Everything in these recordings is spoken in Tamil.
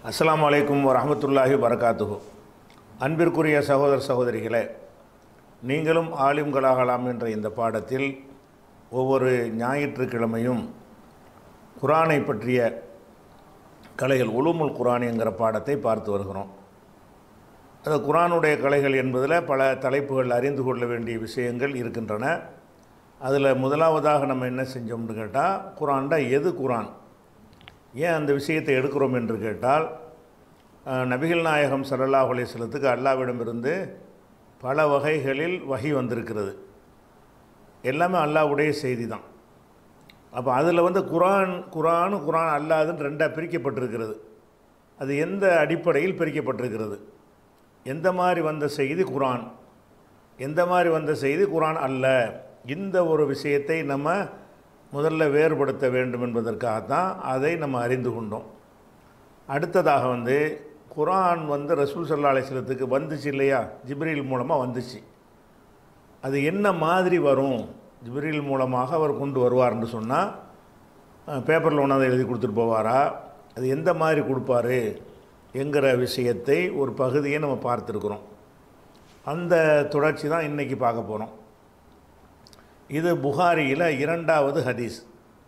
அஸ்ஸலாமு அலைக்கும் வரஹ்மத்துல்லாஹி வரகாத்துஹு அன்பிற்குரிய சகோதர சகோதரிகளே நீங்களும் ஆலிம்களாகலாம் என்ற இந்த பாடத்தில் ஒவ்வொரு ஞாயிற்றுக்கிழமையும் குரானை பற்றிய கலைகள் உலுமுல் குரான் என்கிற பாடத்தை பார்த்து வருகிறோம் அது குரானுடைய கலைகள் என்பதில் பல தலைப்புகள் அறிந்து கொள்ள வேண்டிய விஷயங்கள் இருக்கின்றன அதில் முதலாவதாக நம்ம என்ன செஞ்சோம்னு கேட்டால் குரான்டா எது குரான் ஏன் அந்த விஷயத்தை எடுக்கிறோம் என்று கேட்டால் அஹ், நபிகள் நாயகம் ஸல்லல்லாஹு அலைஹி வஸல்லத்துக்கு அல்லாவிடமிருந்து பல வகைகளில் வகை வந்திருக்கிறது எல்லாமே அல்லாஹ்வுடைய செய்தி தான் அப்போ அதில் வந்து குரான் குரான் குரான் அல்லாதுன்னு ரெண்டாக பிரிக்கப்பட்டிருக்கிறது அது எந்த அடிப்படையில் பிரிக்கப்பட்டிருக்கிறது எந்த மாதிரி வந்த செய்தி குரான் எந்த மாதிரி வந்த செய்தி குரான் அல்ல இந்த ஒரு விஷயத்தை நம்ம முதல்ல வேறுபடுத்த வேண்டும் என்பதற்காகத்தான் அதை நம்ம அறிந்து கொண்டோம் அடுத்ததாக வந்து குரான் வந்து ரசூல் சல்லா அலிஸ்லத்துக்கு வந்துச்சு இல்லையா ஜிப்ரீல் மூலமாக வந்துச்சு அது என்ன மாதிரி வரும் ஜிப்ரீல் மூலமாக அவர் கொண்டு வருவார்னு சொன்னால் பேப்பரில் ஒன்றாவது எழுதி கொடுத்துட்டு போவாரா அது எந்த மாதிரி கொடுப்பாரு என்கிற விஷயத்தை ஒரு பகுதியை நம்ம பார்த்துருக்குறோம் அந்த தொடர்ச்சி தான் இன்றைக்கி பார்க்க போகிறோம் இது புகாரியில் இரண்டாவது ஹதீஸ்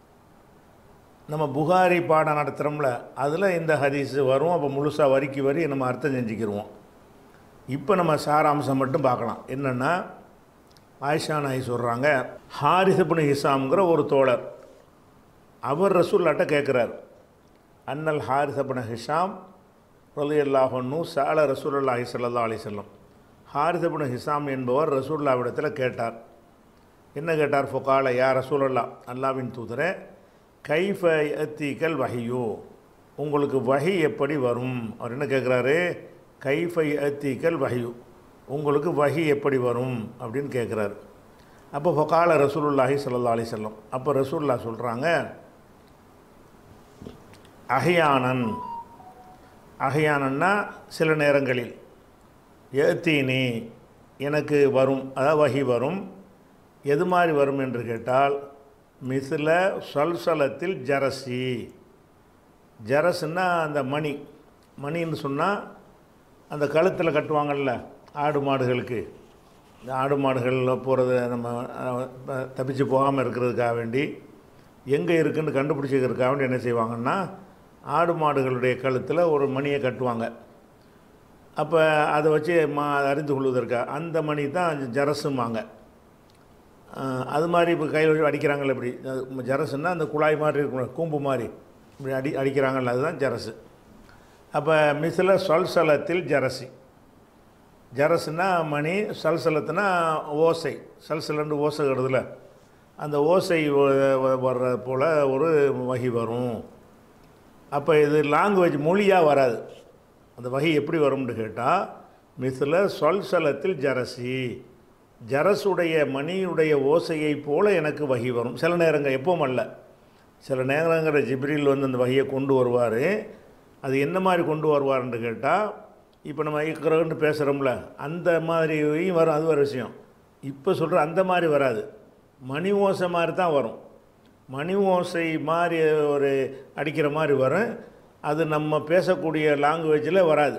நம்ம புகாரி பாடம் நடத்துகிறோம்ல அதில் இந்த ஹதீஸ் வரும் அப்போ முழுசாக வரிக்கு வரி நம்ம அர்த்தம் செஞ்சுக்கிருவோம் இப்போ நம்ம சாராம்சம் மட்டும் பார்க்கலாம் என்னென்னா ஆயிஷா நாய் சொல்கிறாங்க ஹாரிசபுனு ஹிசாம்ங்கிற ஒரு தோழர் அவர் ரசூல்லாட்ட கேட்குறார் அன்னல் ஹாரிசபுன ஹிஷாம் ரலி அல்லாஹன்னு சால ரசூலுல்லாஹி ஸல்லல்லாஹு அலைஹி வஸல்லம் ஹாரிசபுன ஹிசாம் என்பவர் ரசூல்லாவிடத்தில் கேட்டார் என்ன கேட்டார் ஃபொகால யா ரசூலல்லா அல்லாவின் தூதரே கைஃப அத்தீக்கல் வஹியோ உங்களுக்கு வஹி எப்படி வரும் அவர் என்ன கேட்குறாரு கைஃப அத்தீக்கல் வஹியு உங்களுக்கு வஹி எப்படி வரும் அப்படின்னு கேட்குறாரு அப்போ ஃபொகால ரசூலுல்லாஹி ஸல்லல்லாஹு அலைஹி வஸல்லம் அப்போ ரசூல்லா சொல்கிறாங்க அஹியானன் அஹியானன்னா சில நேரங்களில் ஏத்தீனி எனக்கு வரும் அதாவது வகி வரும் எது மாதிரி வரும் என்று கேட்டால் மிசில சல்சலத்தில் ஜரசி ஜரசுன்னா அந்த மணி மணின்னு சொன்னால் அந்த கழுத்தில் கட்டுவாங்கள்ல ஆடு மாடுகளுக்கு இந்த ஆடு மாடுகளில் போகிறது நம்ம அஹ், ப- தப்பிச்சு போகாமல் இருக்கிறதுக்காக வேண்டி எங்கே இருக்குன்னு கண்டுபிடிச்சிக்கிறதுக்காக வேண்டி என்ன செய்வாங்கன்னா ஆடு மாடுகளுடைய கழுத்தில் ஒரு மணியை கட்டுவாங்க அப்போ அதை வச்சு மா அறிந்து கொள்வதற்காக அந்த மணி தான் ஜரசுமாங்க அஹ், அது மாதிரி இப்போ கையில் வச்சு அடிக்கிறாங்கல்ல இப்படி அது ஜரசுன்னா அந்த குழாய் மாதிரி இருக்கும் கூம்பு மாதிரி இப்படி அடி அடிக்கிறாங்கல்ல அதுதான் ஜரசு அப்போ மிசில சல்சலத்தில் ஜரசி ஜரசுனா மணி சல்சலத்துனா ஓசை சல்சலன்னு ஓசை வருதுல அந்த ஓசை வ- வ- வர்ற போல் ஒரு வகை வரும் அப்போ இது லாங்குவேஜ் மொழியாக வராது அந்த வகை எப்படி வரும்னு கேட்டால் மிசில சொல்சலத்தில் ஜரசி ஜரசுடைய மணியுடைய ஓசையைப் போல எனக்கு வகை வரும் சில நேரங்கள் எப்பவும் அல்ல சில நேரங்கிற ஜிப்ரில் வந்து அந்த வகையை கொண்டு வருவார் அது என்ன மாதிரி கொண்டு வருவார்னு கேட்டால் இப்போ நம்ம இக்கிறன்னு பேசுகிறோம்ல அந்த மாதிரியும் வரும் அது ஒரு விஷயம் இப்போ சொல்கிற அந்த மாதிரி வராது மணி ஓசை மாதிரி தான் வரும் மணி ஓசை மாதிரி ஒரு அடிக்கிற மாதிரி வரும் அது நம்ம பேசக்கூடிய லாங்குவேஜில் வராது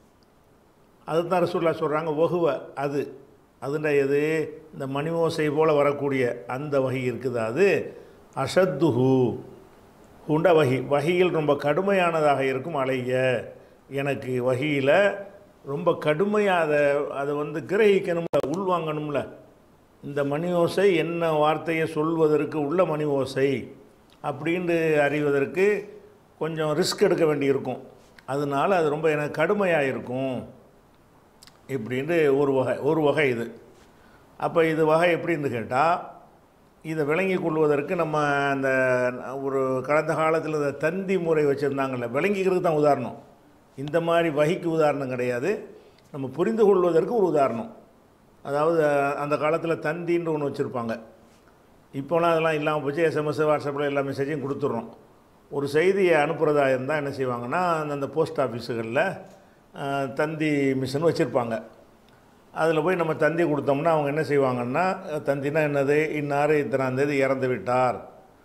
அதுதான் ரசூல்லா சொல்கிறாங்க ஒகுவ அது அதுன்ற எது இந்த மணி ஓசை போல் வரக்கூடிய அந்த வகை இருக்குது அது அஷத்துஹு ஹுண்ட வகி வகியில் ரொம்ப கடுமையானதாக இருக்கும் அலைய எனக்கு வகியில் ரொம்ப கடுமையாக அதை அதை வந்து கிரகிக்கணும்ல உள்வாங்கணும்ல இந்த மணி ஓசை என்ன வார்த்தையை சொல்வதற்கு உள்ள மணி ஓசை அப்படின்னு அறிவதற்கு கொஞ்சம் ரிஸ்க் எடுக்க வேண்டியிருக்கும் அதனால அது ரொம்ப எனக்கு கடுமையாக இருக்கும் இப்படின்னு ஒரு வகை ஒரு வகை இது அப்போ இது வகை எப்படின்னு கேட்டால் இதை விளங்கி கொள்வதற்கு நம்ம அந்த ஒரு கடந்த காலத்தில் இந்த தந்தி முறை வச்சுருந்தாங்கல்ல விளங்கிக்கிறதுக்கு தான் உதாரணம் இந்த மாதிரி வகைக்கு உதாரணம் கிடையாது நம்ம புரிந்து கொள்வதற்கு ஒரு உதாரணம் அதாவது அந்த காலத்தில் தந்தின்னு ஒன்று வச்சுருப்பாங்க இப்போலாம் அதெல்லாம் இல்லாமல் போச்சு எஸ்எம்எஸ் வாட்ஸ்அப்பில் எல்லா மெசேஜையும் கொடுத்துட்றோம் ஒரு செய்தியை அனுப்புகிறதா இருந்தால் என்ன செய்வாங்கன்னா அந்த போஸ்ட் ஆஃபீஸுகளில் அஹ், தந்தி மிஷின் வச்சுருப்பாங்க அதில் போய் நம்ம தந்தி கொடுத்தோம்னா அவங்க என்ன செய்வாங்கன்னா தந்தினா என்னது இன்னார் இத்தனாந்தேதி இறந்து விட்டார்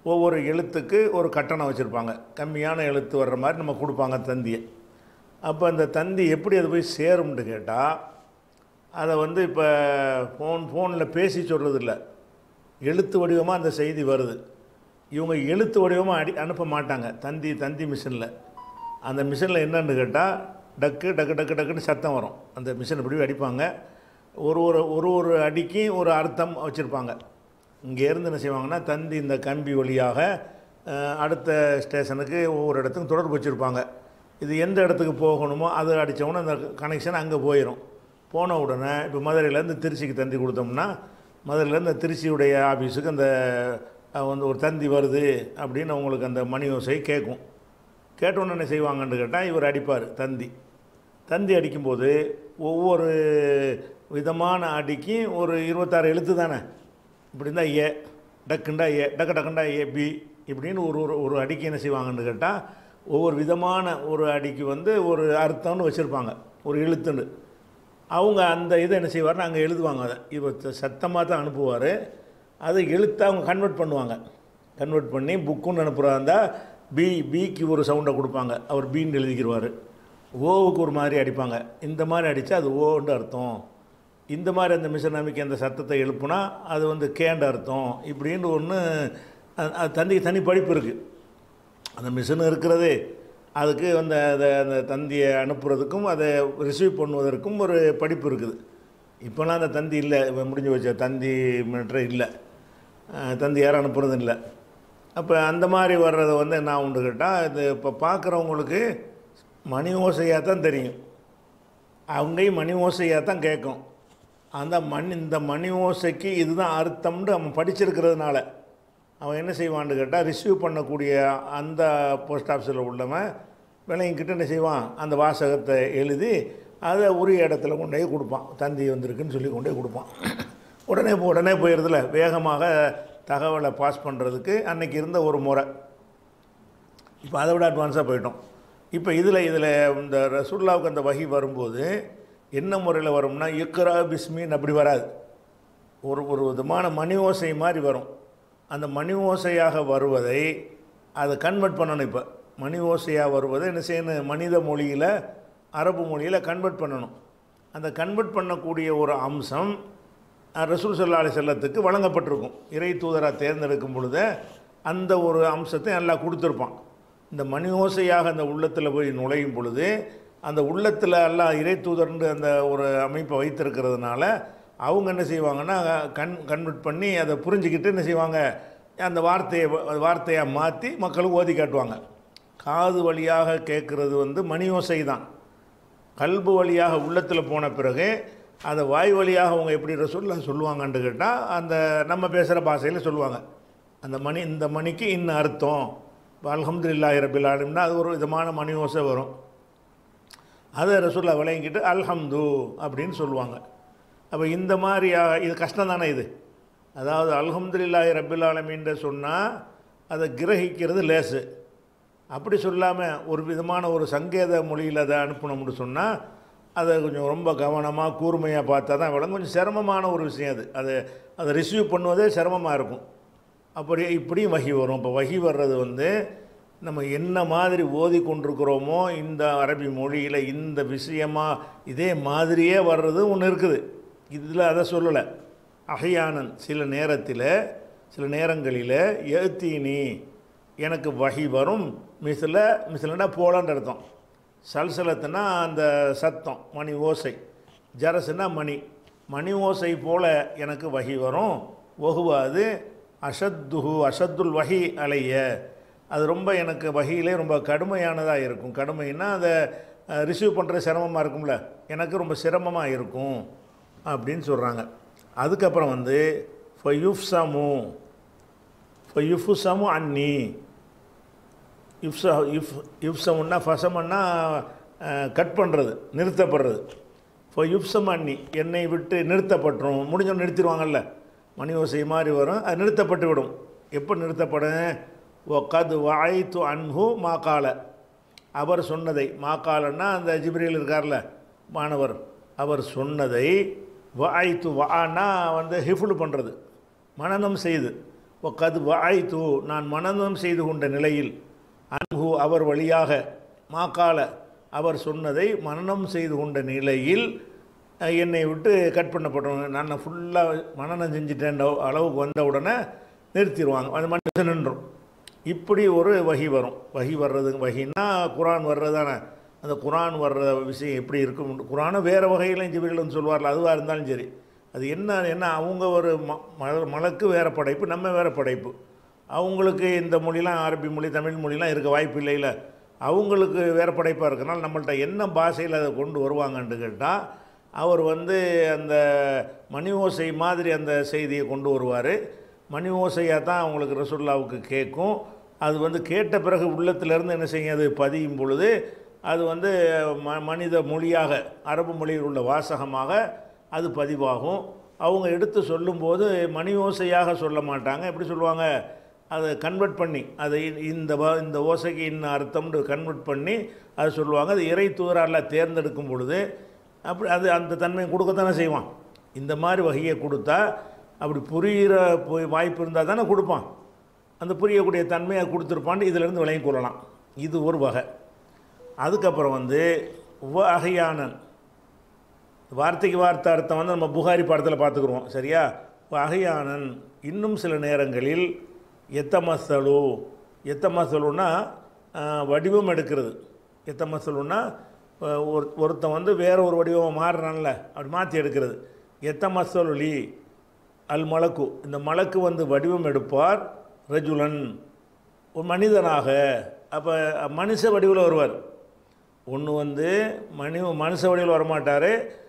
ஒவ்வொரு எழுத்துக்கு ஒரு கட்டணம் வச்சுருப்பாங்க கம்மியான எழுத்து வர்ற மாதிரி நம்ம கொடுப்பாங்க தந்தியை அப்போ அந்த தந்தி எப்படி அது போய் சேரும்னு கேட்டால் அதை வந்து இப்போ ஃபோன் ஃபோனில் பேசி சொல்கிறது இல்லை எழுத்து வடிவமாக அந்த செய்தி வருது இவங்க எழுத்து வடிவமாக அடி அனுப்ப மாட்டாங்க தந்தி தந்தி மிஷினில் அந்த மிஷினில் என்னன்னு கேட்டால் டக்கு டக்கு டக்கு டக்குன்னு சத்தம் வரும் அந்த மிஷின் இப்படி அடிப்பாங்க ஒரு ஒரு ஒரு ஒரு அடிக்கு ஒரு அர்த்தம் வச்சுருப்பாங்க இங்கேருந்து என்ன செய்வாங்கன்னா தந்தி இந்த கம்பி வழியாக அஹ், அடுத்த ஸ்டேஷனுக்கு ஒவ்வொரு இடத்துக்கும் தொடர்பு வச்சுருப்பாங்க இது எந்த இடத்துக்கு போகணுமோ அது அடித்தோன்னே அந்த கனெக்ஷன் அங்கே போயிடும் போன உடனே இப்போ மதுரையிலேருந்து திருச்சிக்கு தந்தி கொடுத்தோம்னா மதுரையிலேருந்து திருச்சியுடைய ஆஃபீஸுக்கு அந்த அஹ், வந்து ஒரு தந்தி வருது அப்படின்னு அவங்களுக்கு அந்த மணி ஓசை கேட்கும் கேட்டோன்னு என்ன செய்வாங்கன்னு கேட்டால் இவர் அடிப்பார் தந்தி தந்தி அடிக்கும்போது ஒவ்வொரு விதமான அடிக்கு ஒரு இருபத்தாறு எழுத்து தானே இப்படி இருந்தால் ஏ டக்குண்டா ஏ டக்கு டக்குண்டா ஏ பி இப்படின்னு ஒரு ஒரு ஒரு அடிக்கு என்ன செய்வாங்கன்னு கேட்டால் ஒவ்வொரு விதமான ஒரு அடிக்கு வந்து ஒரு அர்த்தம்னு வச்சுருப்பாங்க ஒரு எழுத்துன்னு அவங்க அந்த இதை என்ன செய்வார்னா அங்கே எழுதுவாங்க அதை இவர் சத்தமாக தான் அனுப்புவார் அதை எழுத்தை அவங்க கன்வெர்ட் பண்ணுவாங்க கன்வெர்ட் பண்ணி புக்குன்னு அனுப்புகிறதா இருந்தால் பி பிக்கு ஒரு சவுண்டை கொடுப்பாங்க அவர் பீன்னு எழுதிக்கிடுவார் ஓவுக்கு ஒரு மாதிரி அடிப்பாங்க இந்த மாதிரி அடித்தா அது ஓன்னு அர்த்தம் இந்த மாதிரி அந்த மிஷன் அமைக்க அந்த சத்தத்தை எழுப்புனா அது வந்து கேண்ட அர்த்தம் இப்படின்னு ஒன்று அது தந்தி தனி படிப்பு இருக்குது அந்த மிஷின் இருக்கிறது அதுக்கு அந்த அதை அந்த தந்தியை அனுப்புறதுக்கும் அதை ரிசீவ் பண்ணுவதற்கும் ஒரு படிப்பு இருக்குது இப்போலாம் அந்த தந்தி இல்லை இப்ப முடிஞ்சு வச்ச தந்தி மீட்டர் இல்லை அஹ் தந்தி யாரும் அனுப்புறது இல்லை அப்போ அந்த மாதிரி வர்றதை வந்து என்ன உண்டு கேட்டால் இது இப்போ பார்க்குறவங்களுக்கு மணி ஓசையாக தான் தெரியும் அங்கேயும் மணி ஓசையாக தான் கேட்கும் அந்த மண் இந்த மணி ஓசைக்கு இதுதான் அர்த்தம்னு அவன் படிச்சிருக்கிறதுனால அவன் என்ன செய்வான்னு கேட்டால் ரிசீவ் பண்ணக்கூடிய அந்த போஸ்ட் ஆஃபீஸில் உள்ளவன் விலைங்கிட்ட என்ன செய்வான் அந்த வாசகத்தை எழுதி அதை உரிய இடத்துல கொண்டு போய் கொடுப்பான் தந்தி வந்திருக்குன்னு சொல்லி கொண்டு போய் கொடுப்பான் உடனே போ- உடனே போயிடுறதுல வேகமாக தகவலை பாஸ் பண்ணுறதுக்கு அன்னைக்கு இருந்த ஒரு முறை இப்போ அதை விட அட்வான்ஸாக போயிட்டோம் இப்போ இதில் இதில் இந்த ரசூல்லாவுக்கு அந்த வகி வரும்போது என்ன முறையில் வரும்னா இக்ரா பிஸ்மின் அப்படி வராது ஒரு ஒரு விதமான மணி ஓசை மாதிரி வரும் அந்த மணி ஓசையாக வருவதை அதை கன்வெர்ட் பண்ணணும் இப்போ மணி ஓசையாக வருவதை என்ன செய்யணும் மனித மொழியில் அரபு மொழியில் கன்வெர்ட் பண்ணணும் அந்த கன்வெர்ட் பண்ணக்கூடிய ஒரு அம்சம் அஹ், ரசூல் சல்லா அலி செல்லத்துக்கு வழங்கப்பட்டிருக்கும் இறை தூதராக தேர்ந்தெடுக்கும் பொழுது அந்த ஒரு அம்சத்தை நல்லா கொடுத்துருப்பான் இந்த மணி ஓசையாக அந்த உள்ளத்தில் போய் நுழையும் பொழுது அந்த உள்ளத்தில் எல்லாம் இறை தூதர்ன்ற அந்த ஒரு அமைப்பை வைத்திருக்கிறதுனால அவங்க என்ன செய்வாங்கன்னா கண் கன்வெர்ட் பண்ணி அதை புரிஞ்சுக்கிட்டு என்ன செய்வாங்க அந்த வார்த்தையை வார்த்தையாக மாற்றி மக்களுக்கு ஓதி காட்டுவாங்க காது வழியாக கேட்குறது வந்து மணி ஓசை தான் கல்பு வழியாக உள்ளத்தில் போன பிறகு அதை வாய் வழியாக அவங்க எப்படி ரசூல்லா சொல்லுவாங்கன்னு கேட்டால் அந்த நம்ம பேசுகிற பாஷையில் சொல்லுவாங்க அந்த மணி இந்த மணிக்கு இன்ன அர்த்தம் அல்ஹம்துலில்லாஹி ரபில் ஆலமின்னா அது ஒரு விதமான மணி ஓசை வரும் அதை ரசூல்லா விளங்கிட்டு அல்ஹம்து அப்படின்னு சொல்லுவாங்க அப்போ இந்த மாதிரி ஆ- இது கஷ்டம் தானே இது அதாவது அல்ஹம்துலில்லாஹி ரபில் ஆலமின்னு சொன்னால் அதை கிரகிக்கிறது லேசு அப்படி சொல்லாமல் ஒரு விதமான ஒரு சங்கேத மொழியில் அதை அனுப்பணும்னு சொன்னால் அதை கொஞ்சம் ரொம்ப கவனமாக கூர்மையாக பார்த்தா தான் விளங்கும் கொஞ்சம் சிரமமான ஒரு விஷயம் அது அதை அதை ரிசீவ் பண்ணுவதே சிரமமாக இருக்கும் அப்படி இப்படியும் வகி வரும் இப்போ வகி வர்றது வந்து நம்ம என்ன மாதிரி ஓதி கொண்டிருக்கிறோமோ இந்த அரபி மொழியில் இந்த விஷயமாக இதே மாதிரியே வர்றது ஒன்று இருக்குது இதில் அதை சொல்லலை அகையானன் சில நேரத்தில் சில நேரங்களில் ஏத்தீனி எனக்கு வகி வரும் மிசில மிசிலனா போலன்ற அர்த்தம் சல்சலத்துனா அந்த சத்தம் மணி ஓசை ஜரசுனா மணி மணி ஓசை போல எனக்கு வகி வரும் ஒகுவாது அஷத்துஹு அஷத்துல் வகி அலைய அது ரொம்ப எனக்கு வகையிலே ரொம்ப கடுமையானதாக இருக்கும் கடுமைன்னா அதை ரிசீவ் பண்ணுறது சிரமமாக இருக்கும்ல எனக்கு ரொம்ப சிரமமாக இருக்கும் அப்படின்னு சொல்கிறாங்க அதுக்கப்புறம் வந்து ஃபயுஃப்சமு ஃபயுஃபுசமு அன்னி இஃப்ச இஃப் இஃப்சமுன்னா ஃபசமன்னா கட் பண்ணுறது நிறுத்தப்படுறது இப்போ யுப்சம் அன்னி என்னை விட்டு நிறுத்தப்பட்டுரும் முடிஞ்சோன்னு நிறுத்திடுவாங்கல்ல மணி ஓசை மாதிரி வரும் அது நிறுத்தப்பட்டு விடும் எப்போ நிறுத்தப்படும் ஓ கது வாய்த்து அன்ஹு மாக்கால அவர் சொன்னதை மாக்காலன்னா அந்த ஜிப்ரீல் இருக்கார்ல மாணவர் அவர் சொன்னதை வாய்த்து வானா வந்து ஹிஃபுல் பண்ணுறது மனனம் செய்து கது வாய்த்து நான் மனநம் செய்து கொண்ட நிலையில் அன்ஹு அவர் வழியாக மாக்கால அவர் சொன்னதை மனனம் செய்து கொண்ட நிலையில் அஹ், என்னை விட்டு கட் பண்ணப்பட்டவங்க நான் ஃபுல்லாக மனநம் செஞ்சிட்டேன் அளவுக்கு வந்த உடனே நிறுத்திடுவாங்க அது மனுஷன் நின்றும் இப்படி ஒரு வகி வரும் வகி வர்றது வகின்னா குரான் வர்றது தானே அந்த குரான் வர்ற விஷயம் எப்படி இருக்கும் குரானை வேறு வகையிலையும் ஜிபிரில்னு சொல்வார்ல அதுவாக இருந்தாலும் சரி அது என்ன என்ன அவங்க ஒரு ம மல- மலக்கு வேறு படைப்பு நம்ம வேறு படைப்பு அவங்களுக்கு இந்த மொழிலாம் அரபி மொழி தமிழ் மொழிலாம் இருக்க வாய்ப்பு இல்லைல்ல அவங்களுக்கு வேறு படைப்பாக இருக்கனால நம்மள்ட்ட என்ன பாஷையில் அதை கொண்டு வருவாங்கன்னு கேட்டால் அவர் வந்து அந்த மணி ஓசை மாதிரி அந்த செய்தியை கொண்டு வருவார் மணி ஓசையாக தான் அவங்களுக்கு ரசுல்லாவுக்கு கேட்கும் அது வந்து கேட்ட பிறகு உள்ளத்திலேருந்து என்ன செய்யும் அது பதியும் பொழுது அது வந்து ம மனித மொழியாக அரபு மொழியில் உள்ள வாசகமாக அது பதிவாகும் அவங்க எடுத்து சொல்லும்போது மணி ஓசையாக சொல்ல மாட்டாங்க எப்படி சொல்லுவாங்க அதை கன்வெர்ட் பண்ணி அதை இ- இந்த வ- இந்த ஓசைக்கு இன்ன அர்த்தம்னு கன்வெர்ட் பண்ணி அதை சொல்லுவாங்க அது இறை தூதரால் தேர்ந்தெடுக்கும் பொழுது அப்படி அது அந்த தன்மையை கொடுக்கத்தானே செய்வான் இந்த மாதிரி வகையை கொடுத்தா அப்படி புரிகிற போய் வாய்ப்பு இருந்தால் தானே கொடுப்பான் அந்த புரியக்கூடிய தன்மையை கொடுத்துருப்பான்னு இதிலேருந்து விளங்கி கொள்ளலாம் இது ஒரு வகை அதுக்கப்புறம் வந்து வ அகையானன் வார்த்தைக்கு வார்த்தை அர்த்தம் வந்து நம்ம புகாரி படத்தில் பார்த்துக்குருவோம் சரியா வ அகையானன் இன்னும் சில நேரங்களில் எத்தமசலு எத்தமசலுன்னா ஆஹ், வடிவம் எடுக்கிறது எத்தமசலுன்னா ஆஹ், ஒரு ஒருத்தன் வந்து வேற ஒரு வடிவம் மாறுறான்ல அப்படி மாற்றி எடுக்கிறது எத்தமசலுலி அல் மலக்கு இந்த மலக்கு வந்து வடிவம் எடுப்பார் ரஜுலன் ஒரு மனிதனாக அப்போ மனுஷ வடிவில் வருவார் ஒன்று வந்து மனி மனுஷ வடிவில் வரமாட்டார்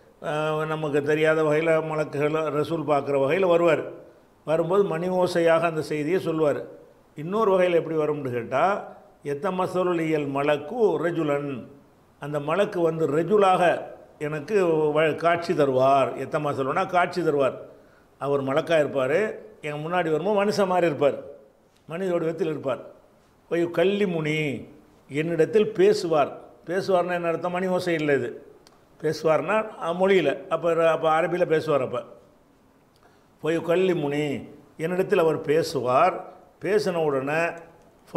நமக்கு தெரியாத வகையில் மலக்குகள் ரசூல் பார்க்குற வகையில் வருவார் வரும்போது மணி ஓசையாக அந்த செய்தியை சொல்லுவார் இன்னொரு வகையில் எப்படி வரும்னு கேட்டால் எத்த மசலுலியல் மலக்கு ரெஜுலன் அந்த மலக்கு வந்து ரெஜுலாக எனக்கு வ- காட்சி தருவார் எத்த மசலுனா காட்சி தருவார் அவர் மலக்காக இருப்பார் எங்கள் முன்னாடி வரும்போது மனுஷன் மாதிரி இருப்பார் மனித வடிவத்தில் இருப்பார் போய் கள்ளி முனி என்னிடத்தில் பேசுவார் பேசுவார்னா என்ன அர்த்தம் மணி ஓசை இல்லை இது பேசுவார்னா மொழியில் அப்போ அப்போ அரபியில் பேசுவார் அப்போ போய் கள்ளி முனி என்னிடத்தில் அவர் பேசுவார் பேசின உடனே ஃப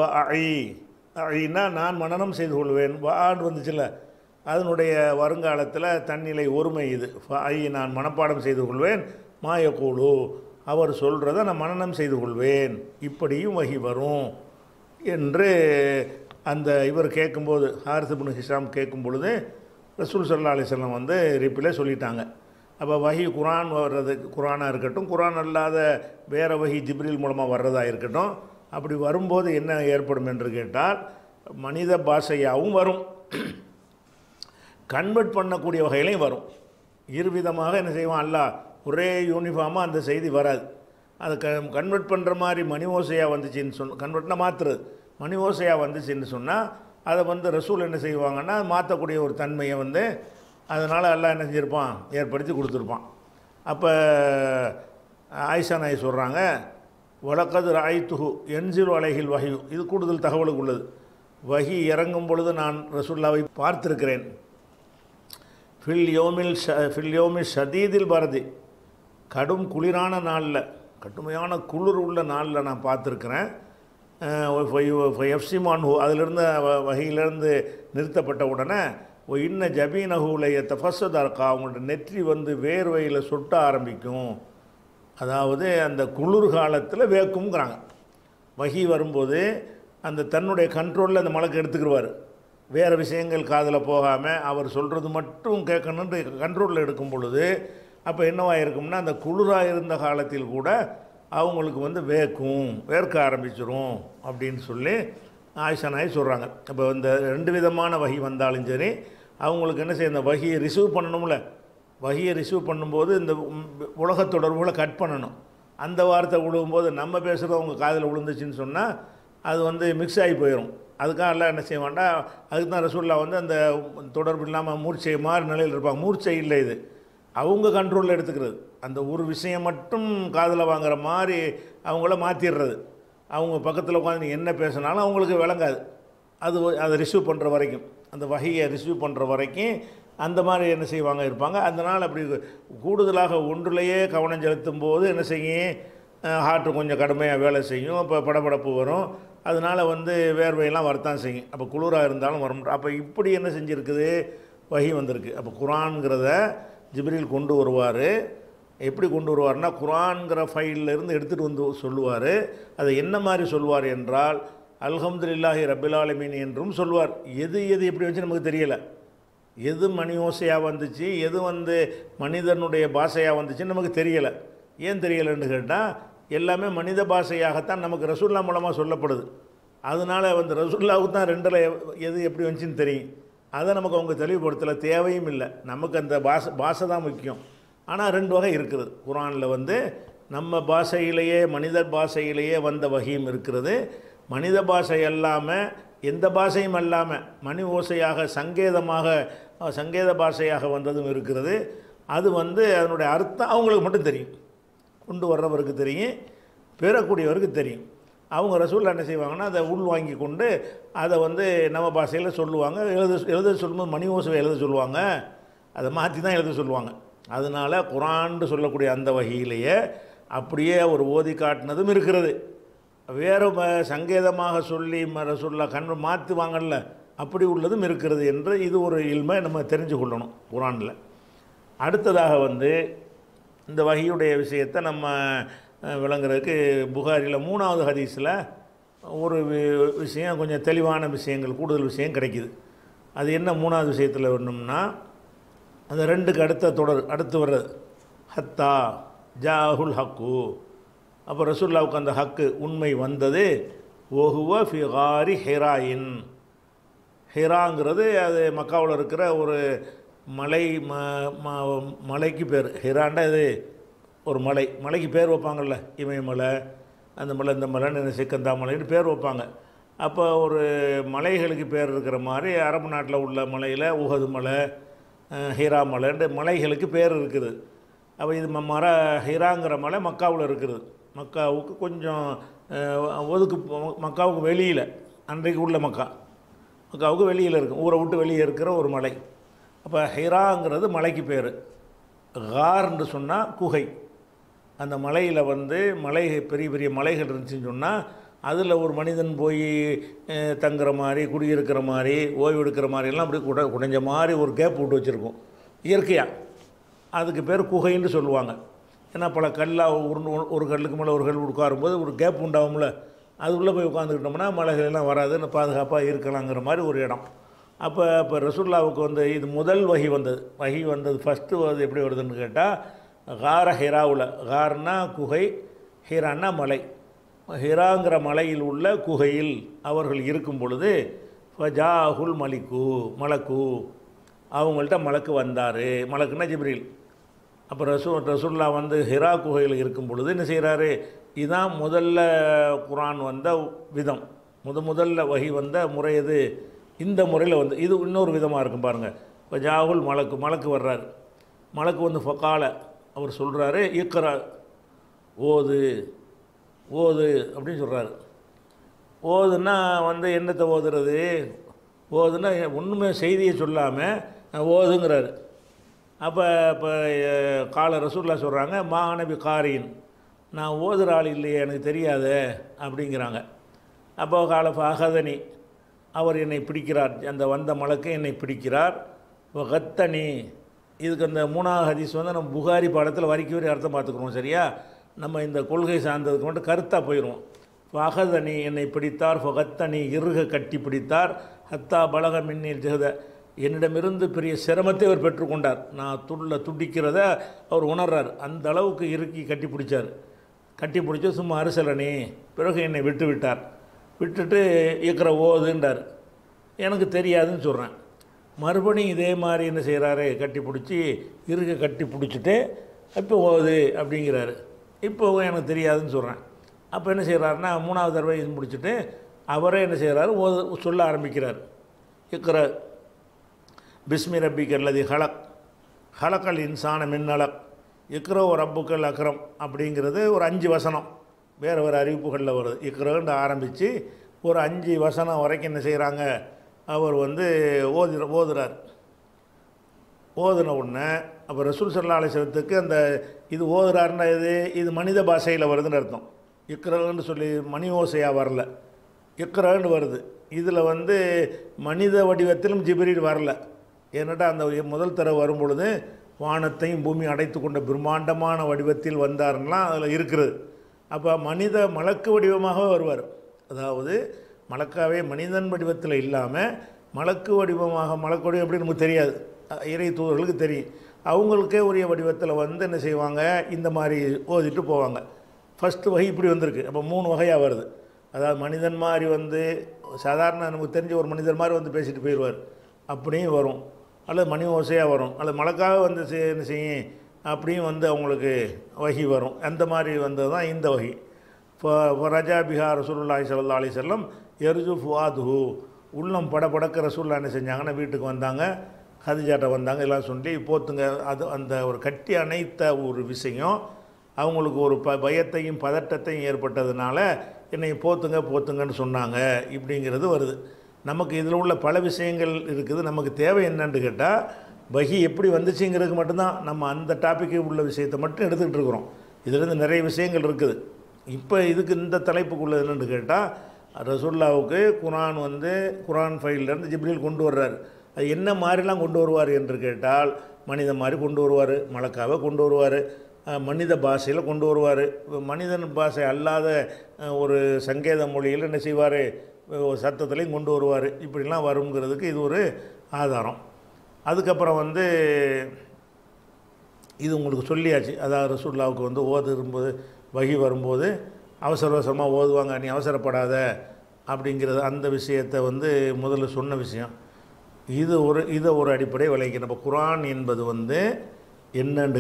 ஐனா நான் மனனம் செய்து கொள்வேன் வான்னு வந்துச்சுல்ல அதனுடைய வருங்காலத்தில் தன்னிலை ஒருமை இது ஃப ஐ நான் மனப்பாடம் செய்து கொள்வேன் மாயக்கூழு அவர் சொல்கிறத நான் மனனம் செய்து கொள்வேன் இப்படியும் வகி வரும் என்று அந்த இவர் கேட்கும்போது ஹாரிஸ் இப்னு ஹிஷாம் கேட்கும் பொழுது ரசூல் சல்லா அலிஸ்லாம் வந்து ரிப்பிலே சொல்லிட்டாங்க அப்போ வஹி குரான் வர்றது குரானாக இருக்கட்டும் குரான் அல்லாத வேறு வஹி ஜிப்ரில் மூலமாக வர்றதா இருக்கட்டும் அப்படி வரும்போது என்ன ஏற்படும் என்று கேட்டால் மனித பாஷையாகவும் வரும் கன்வெர்ட் பண்ணக்கூடிய வகையிலையும் வரும் இருவிதமாக என்ன செய்வான் அல்லாஹ் ஒரே யூனிஃபார்மாக அந்த செய்தி வராது அது க கன்வெர்ட் பண்ணுற மாதிரி மணி ஓசையாக வந்துச்சுன்னு சொன்ன கன்வெர்ட்னா மாற்றுறது மணி ஓசையாக வந்துச்சுன்னு சொன்னால் அதை வந்து ரசூல் என்ன செய்வாங்கன்னா மாற்றக்கூடிய ஒரு தன்மையை வந்து அதனால் எல்லாம் என்ன செஞ்சிருப்பான் ஏற்படுத்தி கொடுத்துருப்பான் அப்போ ஆயிஷா நாய் சொல்கிறாங்க வழக்கது ராய்த்துஹு என்சில் அலைகில் வஹியு இது கூடுதல் தகவலுக்கு உள்ளது வஹி இறங்கும் பொழுது நான் ரசூல்லாவை பார்த்திருக்கிறேன் ஃபில் யோமில் ஷ ஃபில் யோமில் ஷதீதில் பரதி கடும் குளிரான நாளில் கடுமையான குளிர் உள்ள நாளில் நான் பார்த்துருக்குறேன் எஃப்சிமான் அதிலிருந்து வ- வகையிலிருந்து நிறுத்தப்பட்ட உடனே ஓ இன்ன ஜபீனஹூலைய தஃபஸதார்க்கா அவங்களோட நெற்றி வந்து வேர்வையில் சொட்ட ஆரம்பிக்கும் அதாவது அந்த குளிர் காலத்தில் வேக்குங்கிறாங்க வகி வரும்போது அந்த தன்னுடைய கண்ட்ரோலில் அந்த மலக்கு எடுத்துக்கிடுவார் வேறு விஷயங்கள் காதில் போகாமல் அவர் சொல்கிறது மட்டும் கேட்கணுன்ட்டு கண்ட்ரோலில் எடுக்கும் பொழுது அப்போ என்னவாக இருக்கும்னா அந்த குளிராக இருந்த காலத்தில் கூட அவங்களுக்கு வந்து வேக்கும் வேர்க்க ஆரம்பிச்சிரும் அப்படின்னு சொல்லி ஆயிஷா நாய் சொல்கிறாங்க இப்போ இந்த ரெண்டு விதமான வகி வந்தாலும் சரி அவங்களுக்கு என்ன செய்ய இந்த வகியை ரிசீவ் பண்ணணும்ல வகியை ரிசீவ் பண்ணும்போது இந்த உம் உலக தொடர்புகளை கட் பண்ணணும் அந்த வார்த்தை விழுகும்போது நம்ம பேசுகிறது அவங்க காதில் விழுந்துச்சுன்னு சொன்னால் அது வந்து மிக்ஸ் ஆகி போயிடும் அதுக்காக எல்லாம் என்ன செய்ய வேண்டாம் அதுக்கு தான் ரசூல்லா வந்து அந்த தொடர்பு இல்லாமல் மூர்ச்சை மாதிரி நிலையில் இருப்பாங்க மூர்ச்சை இல்லை இது அவங்க கண்ட்ரோலில் எடுத்துக்கிறது அந்த ஒரு விஷயம் மட்டும் காதில் வாங்குற மாதிரி அவங்கள மாற்றிடுறது அவங்க பக்கத்தில் உட்காந்து என்ன பேசினாலும் அவங்களுக்கு விளங்காது அது ஒ- அதை ரிசீவ் பண்ணுற வரைக்கும் அந்த வகையை ரிசீவ் பண்ணுற வரைக்கும் அந்த மாதிரி என்ன செய்வாங்க இருப்பாங்க அதனால் அப்படி கூடுதலாக ஒன்றிலேயே கவனம் செலுத்தும் போது என்ன செய்யும் ஹார்ட்டு கொஞ்சம் கடுமையாக வேலை செய்யும் இப்போ படபடப்பு வரும் அதனால் வந்து வேர்வையெல்லாம் வரத்தான் செய்யும் அப்போ குளிராக இருந்தாலும் வரும் அப்போ இப்படி என்ன செஞ்சுருக்குது வகி வந்திருக்கு அப்போ குரான்கிறத ஜிப்ரீல் கொண்டு வருவார் எப்படி கொண்டு வருவார்னா குரான்கிற ஃபைல்ல இருந்து எடுத்துகிட்டு வந்து சொல்லுவார் அதை என்ன மாதிரி சொல்லுவார் என்றால் அல்ஹம்துலில்லாஹி ரபில் ஆலமீன் என்றும் சொல்வார் எது எது எப்படி வச்சு நமக்கு தெரியலை எது மணி ஓசையாக வந்துச்சு எது வந்து மனிதனுடைய பாஷையாக வந்துச்சுன்னு நமக்கு தெரியலை ஏன் தெரியலைன்னு கேட்டால் எல்லாமே மனித பாஷையாகத்தான் நமக்கு ரசூல்லா மூலமாக சொல்லப்படுது அதனால் வந்து ரசூல்லாவுக்கு தான் ரெண்டில் எது எப்படி வந்துச்சுன்னு தெரியும் அதை நமக்கு அவங்க தெளிவுபடுத்தலை தேவையும் இல்லை நமக்கு அந்த பாஷை பாஷை தான் முக்கியம் ஆனால் ரெண்டு வகை இருக்குது குரானில் வந்து நம்ம பாஷையிலேயே மனித பாஷையிலேயே வந்த வகையும் இருக்கிறது மனித பாஷை அல்லாமல் எந்த பாஷையும் அல்லாமல் மணி ஓசையாக சங்கேதமாக அஹ், சங்கேத பாஷையாக வந்ததும் இருக்கிறது அது வந்து அதனுடைய அர்த்தம் அவங்களுக்கு மட்டும் தெரியும் கொண்டு வர்றவருக்கு தெரியும் பெறக்கூடியவருக்கு தெரியும் அவங்க ரசூலில் என்ன செய்வாங்கன்னா அதை உள் வாங்கி கொண்டு அதை வந்து நம்ம பாஷையில் சொல்லுவாங்க எழுத எழுத சொல்லும்போது மணி ஓசை எழுத சொல்லுவாங்க அதை மாற்றி தான் எழுத சொல்லுவாங்க அதனால் குரான்னு சொல்லக்கூடிய அந்த வகையிலேயே அப்படியே ஒரு ஓதி காட்டினதும் இருக்கிறது வேறு ம- சங்கேதமாக சொல்லி ம ரசூல்லா கண் மாற்றுவாங்கல்ல அப்படி உள்ளதும் இருக்கிறது என்று இது ஒரு இல்மை நம்ம தெரிஞ்சு கொள்ளணும் குரானில் அடுத்ததாக வந்து இந்த வகையுடைய விஷயத்தை நம்ம அஹ், விளங்குறதுக்கு புகாரில் மூணாவது ஹதீஸில் ஒரு வி- விஷயம் கொஞ்சம் தெளிவான விஷயங்கள் கூடுதல் விஷயம் கிடைக்குது அது என்ன மூணாவது விஷயத்தில் வரணும்னா அந்த ரெண்டுக்கு அடுத்த தொடர் அடுத்து வர்றது ஹத்தா ஜாஹுல் ஹக்கு அப்போ ரசூல்லாவுக்கு அந்த ஹக்கு உண்மை வந்தது ஓஹுவ ஃபிகாரி ஹெராயின் ஹிராங்கிறது அது மக்காவில் இருக்கிற ஒரு மலை ம ம- மலைக்கு பேர் ஹிராண்டா இது ஒரு மலை மலைக்கு பேர் வைப்பாங்கள்ல இமயமலை அந்த மலை இந்த மலைன்னு சிக்கந்தா மலைன்னு பேர் வைப்பாங்க அப்போ ஒரு மலைகளுக்கு பேர் இருக்கிற மாதிரி அரபு நாட்டில் உள்ள மலையில் உகது மலை அஹ், ஹீரா மலைன்ற மலைகளுக்கு பேர் இருக்குது அப்போ இது ம- மர ஹிராங்கிற மலை மக்காவில் இருக்குது மக்காவுக்கு கொஞ்சம் அஹ், ஒதுக்கு மக்காவுக்கு வெளியில் அன்றைக்கு உள்ள மக்கா மக்காவுக்கு வெளியில் இருக்கும் ஊரை விட்டு வெளியே இருக்கிற ஒரு மலை அப்போ ஹிராங்கிறது மலைக்கு பேர் கார்ன்னு சொன்னால் குகை அந்த மலையில் வந்து மலை பெரிய பெரிய மலைகள் இருந்துச்சுன்னு சொன்னால் அதில் ஒரு மனிதன் போய் அஹ், தங்குற மாதிரி குடியிருக்கிற மாதிரி ஓய்வு எடுக்கிற மாதிரிலாம் அப்படி குட குடைஞ்ச மாதிரி ஒரு கேப் விட்டு வச்சுருக்கோம் இயற்கையாக அதுக்கு பேர் குகைன்னு சொல்லுவாங்க ஏன்னா பல கல்லாக உருண்டு ஒரு கல்லுக்கு மேலே ஒரு கல் உட்காரும்போது ஒரு கேப் உண்டாகும்ல அது உள்ளே போய் உட்காந்துக்கிட்டோம்னா மலைகள் எல்லாம் வராதுன்னு பாதுகாப்பாக இருக்கலாங்கிற மாதிரி ஒரு இடம் அப்போ இப்போ ரசுல்லாவுக்கு வந்து இது முதல் வகி வந்தது வகி வந்தது ஃபஸ்ட்டு வந்து எப்படி வருதுன்னு கேட்டால் கார ஹிராவில் கார்னா குகை ஹிரான்னா மலை ஹிராங்கிற மலையில் உள்ள குகையில் அவர்கள் இருக்கும் பொழுது ஃபஜாஹுல் மலிக்கு மலக்கு அவங்கள்ட்ட மலக்கு வந்தார் மலக்குன்னா ஜிப்ரீல் அப்போ ரசூ ரசூல்லா வந்து ஹிரா குகையில் இருக்கும் பொழுது என்ன செய்கிறாரு இதுதான் முதல்ல குரான் வந்த விதம் முத முதல்ல வகி வந்த முறை எது இந்த முறையில் வந்து இது இன்னொரு விதமாக இருக்கும் பாருங்கள் இப்போ ஜாகுல் மலக்கு மலக்கு வர்றாரு மலக்கு வந்து ஃபக்கால அவர் சொல்கிறாரு இக்கரா ஓது ஓது அப்படின்னு சொல்கிறாரு ஓதுன்னா வந்து என்னத்தை ஓதுறது ஓதுன்னா ஒன்றுமே செய்தியை சொல்லாமல் ஓதுங்கிறாரு அப்போ இப்போ கால ரசூல்லா சொல்கிறாங்க மாநபி காரின் நான் ஓதுற ஆள் இல்லையே எனக்கு தெரியாதே அப்படிங்கிறாங்க அப்போ கால அகதனி அவர் என்னை பிடிக்கிறார் அந்த வந்த மலக்கு என்னை பிடிக்கிறார் கத்தனி இதுக்கு அந்த மூணாவது ஹதீஸ் வந்து நம்ம புகாரி பாடத்தில் வரைக்கும் வரை அர்த்தம் பார்த்துக்குறோம் சரியா நம்ம இந்த கொள்கை சார்ந்ததுக்கு மட்டும் கருத்தாக போயிடுவோம் ஃபகதனி என்னை பிடித்தார் ஃபகத்தனி இறுக கட்டி பிடித்தார் ஹத்தா பலக மின்னில் ஜெகத என்னிடமிருந்து பெரிய சிரமத்தை அவர் பெற்றுக்கொண்டார் நான் துள்ள துடிக்கிறத அவர் உணர்றார் அந்த அளவுக்கு இறுக்கி கட்டி பிடிச்சார் கட்டி பிடிச்சி சும்மா அரசலனி பிறகு என்னை விட்டு விட்டார் விட்டுட்டு இருக்கிற ஓதுன்றார் எனக்கு தெரியாதுன்னு சொல்கிறேன் மறுபடியும் இதே மாதிரி என்ன செய்கிறாரு கட்டி பிடிச்சி இருக்க கட்டி பிடிச்சிட்டு இப்போ ஓது அப்படிங்கிறாரு இப்போ எனக்கு தெரியாதுன்னு சொல்கிறேன் அப்போ என்ன செய்கிறாருன்னா மூணாவது தடவை இது முடிச்சுட்டு அவரே என்ன செய்கிறாரு ஓது சொல்ல ஆரம்பிக்கிறார் இக்கிற பிஸ்மி ரப்பிக் அல்லது ஹலக் ஹலக்கல் இன்சான மின்னலக் இக்ரோ ரப்புக்கள் அக்ரம் அப்படிங்கிறது ஒரு அஞ்சு வசனம் வேறு வேறு அறிவிப்புகளில் வருது இக்ரோன்னு ஆரம்பித்து ஒரு அஞ்சு வசனம் வரைக்கும் என்ன செய்கிறாங்க அவர் வந்து ஓதி ஓதுறார் ஓதுன உடனே அப்போ ரசூல் சல்லா அலிஸ்லத்துக்கு அந்த இது ஓதுறாருன்னா இது இது மனித பாஷையில் வருதுன்னு அர்த்தம் இக்ரன்னு சொல்லி மணி ஓசையாக வரல இக்ரன்னு வருது இதில் வந்து மனித வடிவத்திலும் ஜிப்ரீல் வரல ஏன்னாட்டா அந்த முதல் தடவை வரும் பொழுது வானத்தையும் பூமி அடைத்து கொண்ட பிரம்மாண்டமான வடிவத்தில் வந்தாருலாம் அதில் இருக்கிறது அப்போ மனித மலக்கு வடிவமாக வருவார் அதாவது மலக்காவே மனிதன் வடிவத்தில் இல்லாமல் மலக்கு வடிவமாக மலக்கு வடிவம் எப்படி நமக்கு தெரியாது அஹ் இறை தூதர்களுக்கு தெரியும் அவங்களுக்கே உரிய வடிவத்தில் வந்து என்ன செய்வாங்க இந்த மாதிரி ஓதிட்டு போவாங்க ஃபஸ்ட்டு வகை இப்படி வந்திருக்கு அப்போ மூணு வகையாக வருது அதாவது மனிதன் மாதிரி வந்து சாதாரண நமக்கு தெரிஞ்ச ஒரு மனிதர் மாதிரி வந்து பேசிட்டு போயிடுவார் அப்படியும் வரும் அல்லது மணி ஓசையாக வரும் அல்லது மலக்காக வந்து செய்- என்ன செய்யும் அப்படியும் வந்து அவங்களுக்கு வகி வரும் அந்த மாதிரி வந்தது தான் இந்த வகை இப்போ ரஜா பிஹார் ரசூலுல்லாஹி ஸல்லல்லாஹு அலைஹி வஸல்லம் எர்ஜு ஃபுவாதுஹு உள்ளம் பட படக்க ரசூல்லா என்ன செஞ்சாங்கன்னா வீட்டுக்கு வந்தாங்க ஹதிஜாட்ட வந்தாங்க எல்லாம் சொல்லி போத்துங்க அது அந்த ஒரு கட்டி அணைத்த ஒரு விஷயம் அவங்களுக்கு ஒரு ப பயத்தையும் பதட்டத்தையும் ஏற்பட்டதுனால என்னை போத்துங்க போத்துங்கன்னு சொன்னாங்க இப்படிங்கிறது வருது நமக்கு இதில் உள்ள பல விஷயங்கள் இருக்குது நமக்கு தேவை என்னன்னு கேட்டால் வகி எப்படி வந்துச்சுங்கிறதுக்கு மட்டும்தான் நம்ம அந்த டாப்பிக்கு உள்ள விஷயத்தை மட்டும் எடுத்துக்கிட்டு இருக்கிறோம் இதுலேருந்து நிறைய விஷயங்கள் இருக்குது இப்போ இதுக்கு இந்த தலைப்புக்குள்ளது என்னன்னு கேட்டால் ரசுல்லாவுக்கு குரான் வந்து குரான் ஃபைல்லேருந்து ஜிப்ரீல் கொண்டு வர்றாரு அது என்ன மாதிரிலாம் கொண்டு வருவார் என்று கேட்டால் மனித மாதிரி கொண்டு வருவார் மலக்காவை கொண்டு வருவார் அஹ், மனித பாஷையில் கொண்டு வருவார் மனிதன் பாஷை அல்லாத அஹ், ஒரு சங்கேத மொழியில் என்ன செய்வார் ஒரு சத்தத்துலேயும் கொண்டு வருவார் இப்படிலாம் வருங்கிறதுக்கு இது ஒரு ஆதாரம் அதுக்கப்புறம் வந்து இது உங்களுக்கு சொல்லியாச்சு அதாவது ரசூல்லாவுக்கு வந்து ஓது இருக்கும்போது வகி வரும்போது அவசர அவசரமாக ஓதுவாங்க நீ அவசரப்படாத அப்படிங்கிறது அந்த விஷயத்தை வந்து முதல்ல சொன்ன விஷயம் இது ஒரு இதை ஒரு அடிப்படை விளைவிக்க நம்ம குரான் என்பது வந்து என்னன்னு